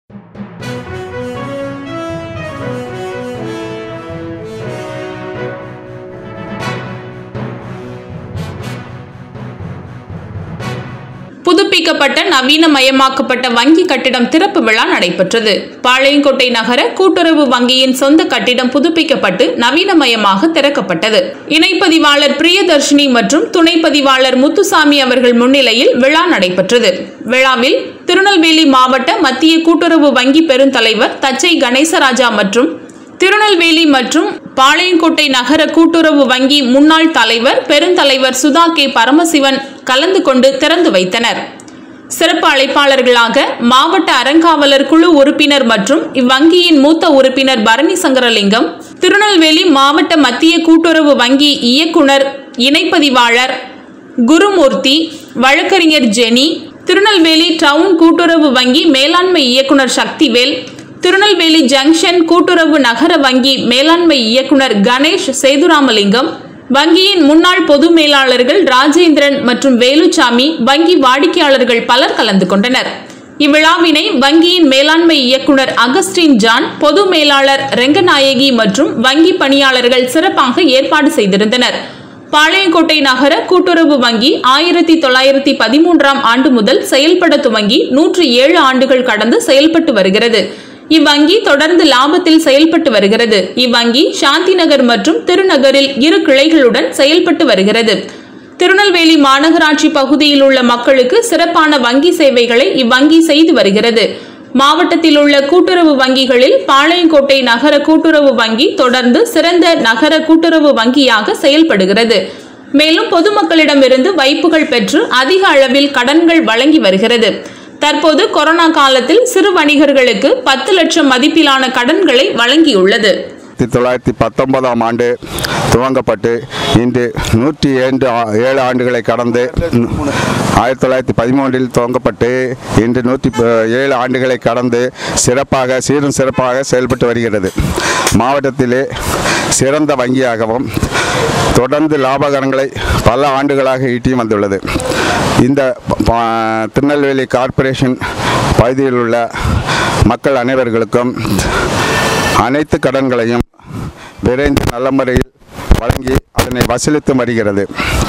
புதுப்பிக்கப்பட்ட நவீனமயமாக்கப்பட்ட வங்கி கட்டிடம் திறப்பு விழா நடைபெற்றது பாளையங்கோட்டை நகர கூட்டுறவு வங்கியின் சொந்த கட்டிடம் புதுப்பிக்கப்பட்டு நவீனமயமாக திறக்கப்பட்டது இணைப்பதிவாளர் பிரியதர்ஷினி மற்றும் துணை பதிவாளர் முத்துசாமி அவர்கள் முன்னிலையில் விழா நடைபெற்றது விழாவில் திருநெல்வேலி மாவட்ட மத்திய கூட்டுறவு வங்கி பெருந்தலைவர் தச்சை கணேசராஜா மற்றும் திருநெல்வேலி மற்றும் பாளையங்கோட்டை நகர கூட்டுறவு வங்கி முன்னாள் தலைவர் பெருந்தலைவர் சுதா கே பரமசிவன் கலந்து கொண்டு திறந்து வைத்தனர் சிறப்பு அழைப்பாளர்களாக மாவட்ட அறங்காவலர் குழு உறுப்பினர் மற்றும் இவ்வங்கியின் மூத்த உறுப்பினர் பரணி சங்கரலிங்கம் திருநெல்வேலி மாவட்ட மத்திய கூட்டுறவு வங்கி இயக்குனர் இணைப்பதிவாளர் குருமூர்த்தி வழக்கறிஞர் ஜெனி திருநெல்வேலி டவுன் கூட்டுறவு வங்கி மேலாண்மை இயக்குனர் சக்திவேல் திருநெல்வேலி ஜங்ஷன் கூட்டுறவு நகர வங்கி மேலாண்மை இயக்குனர் கணேஷ் சேதுராமலிங்கம் வங்கியின் முன்னாள் பொது மேலாளர்கள் ராஜேந்திரன் மற்றும் வேலுச்சாமி வங்கி வாடிக்கையாளர்கள் பலர் கலந்து கொண்டனர் இவ்விழாவினை வங்கியின் மேலாண்மை இயக்குனர் அகஸ்டின் ஜான் பொது மேலாளர் ரெங்கநாயகி மற்றும் வங்கி பணியாளர்கள் சிறப்பாக ஏற்பாடு செய்திருந்தனர் பாளையங்கோட்டை நகர கூட்டுறவு வங்கி ஆயிரத்தி தொள்ளாயிரத்தி பதிமூன்றாம் ஆண்டு முதல் செயல்பட துவங்கி நூற்று ஏழு ஆண்டுகள் கடந்து செயல்பட்டு வருகிறது இவ்வங்கி தொடர்ந்து லாபத்தில் செயல்பட்டு வருகிறது இவ்வங்கி சாந்தி நகர் மற்றும் திருநகரில் இரு கிளைகளுடன் செயல்பட்டு வருகிறது திருநெல்வேலி மாநகராட்சி பகுதியில் உள்ள மக்களுக்கு சிறப்பான வங்கி சேவைகளை இவ்வங்கி செய்து வருகிறது மாவட்டத்தில் உள்ள கூட்டுறவு வங்கிகளில் பாளையங்கோட்டை நகர கூட்டுறவு வங்கி தொடர்ந்து சிறந்த நகர கூட்டுறவு வங்கியாக செயல்படுகிறது மேலும் பொதுமக்களிடமிருந்து வைப்புகள் பெற்று அதிக அளவில் கடன்கள் வழங்கி வருகிறது தற்போது கொரோனா காலத்தில் சிறு வணிகர்களுக்கு பத்து லட்சம் மதிப்பிலான கடன்களை வழங்கியுள்ளது ஆயிரத்தி தொள்ளாயிரத்தி பத்தொன்பதாம் ஆண்டு துவங்கப்பட்டு இன்று நூற்றி ஏழு ஆ- ஏழு ஆண்டுகளை கடந்து ஆயிரத்தி தொள்ளாயிரத்தி பதிமூன்றில் துவங்கப்பட்டு இன்று நூற்றி ப- ஏழு ஆண்டுகளை கடந்து சிறப்பாக சீரும் சிறப்பாக செயல்பட்டு வருகிறது மாவட்டத்திலே சிறந்த வங்கியாகவும் தொடர்ந்து லாபகரங்களை பல ஆண்டுகளாக ஈட்டியும் வந்துள்ளது இந்த ப- ப- திருநெல்வேலி கார்ப்பரேஷன் பகுதியில் உள்ள மக்கள் அனைவர்களுக்கும் அனைத்து கடன்களையும் விரைந்து நல்ல முறையில் வழங்கி அதனை வசூலித்து வருகிறது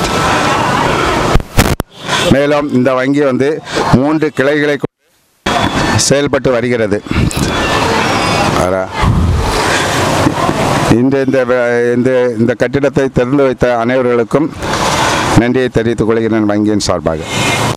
மேலும் இந்த வங்கி வந்து மூன்று கிளைகளை கொண்டு செயல்பட்டு வருகிறது வேற. இந்த இந்த வ- இந்த இந்த கட்டிடத்தை திறந்து வைத்த அனைவர்களுக்கும் நன்றியை தெரிவித்துக் கொள்கிறேன் வங்கியின் சார்பாக